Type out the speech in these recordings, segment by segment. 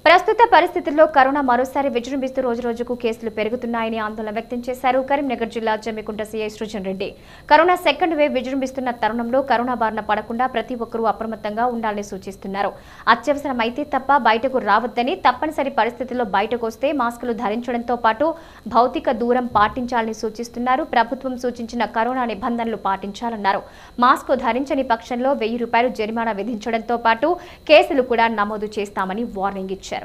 ప్రస్తుత పరిస్థితుల్లో కరోనా మరోసారి విజృంభిస్తూ రోజురోజుకు కేసులు పెరుగుతున్నాయని ఆందోళన వ్యక్తం చేశారు కరీంనగర్ జిల్లా Jammikunta CI Srujan Reddy corona second wave విజృంభిస్తున్న తరుణంలో కరోనా బారిన పడకుండా ప్రతి ఒక్కరూ అప్రమత్తంగా ఉండాలని సూచిస్తున్నారు అత్యవసరమైతే తప్ప బయటకు రావద్దని తప్పనిసరి పరిస్థితుల్లో బయటకు వస్తే మాస్కులు ధరించడంతో పాటు భౌతిక దూరం పాటించాలని సూచిస్తున్నారు ప్రభుత్వం సూచించిన కరోనా నిబంధనలు పాటించాలన్నారు మాస్క్ ధరించని పక్షంలో వెయ్యి రూపాయలు జరిమానా విధించడంతో పాటు కేసులు కూడా నమోదు చేస్తామని వార్నింగ్ ఇచ్చారు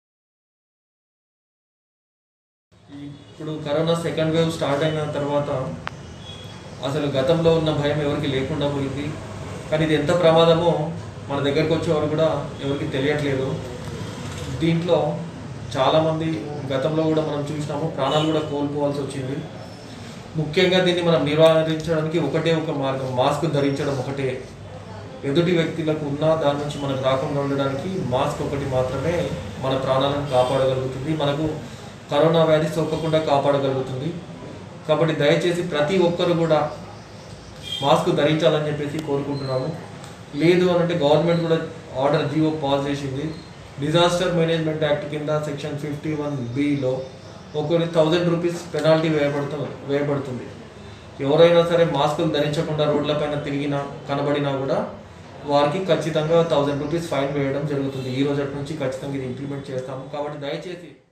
ఇప్పుడు కరోనా సెకండ్ వేవ్ స్టార్ట్ అయిన తర్వాత అసలు గతంలో ఉన్న భయం ఎవరికి లేకుండా పోయింది కానీ ఇది ఎంత ప్రమాదమో మన దగ్గరకు వచ్చేవారు కూడా ఎవరికి తెలియట్లేదు దీంట్లో చాలామంది గతంలో కూడా మనం చూసినాము ప్రాణాలు కూడా కోల్పోవాల్సి వచ్చింది ముఖ్యంగా దీన్ని మనం నివారించడానికి ఒకటే ఒక మార్గం మాస్క్ ధరించడం ఒకటే ఎదుటి వ్యక్తులకు ఉన్నా దాని నుంచి మనకు రాకుండా ఉండడానికి మాస్క్ ఒకటి మాత్రమే మన ప్రాణాలను కాపాడగలుగుతుంది మనకు కరోనా వ్యాధి సోకకుండా కాపాడగలుగుతుంది కాబట్టి దయచేసి ప్రతి ఒక్కరు కూడా మాస్క్ ధరించాలని చెప్పేసి కోరుకుంటున్నాము లేదు అని అంటే గవర్నమెంట్ కూడా ఆర్డర్ జీవో పాస్ చేసింది డిజాస్టర్ మేనేజ్మెంట్ యాక్ట్ కింద సెక్షన్ ఫిఫ్టీ వన్ బిలో ఒకరి థౌజండ్ రూపీస్ పెనాల్టీ వేయబడుతు వేయబడుతుంది ఎవరైనా సరే మాస్కులు ధరించకుండా రోడ్లపైన తిరిగినా కనబడినా కూడా వారికి ఖచ్చితంగా థౌజండ్ రూపీస్ ఫైన్ వేయడం జరుగుతుంది ఈ రోజు నుంచి ఖచ్చితంగా ఇది ఇంప్లిమెంట్ చేస్తాము కాబట్టి దయచేసి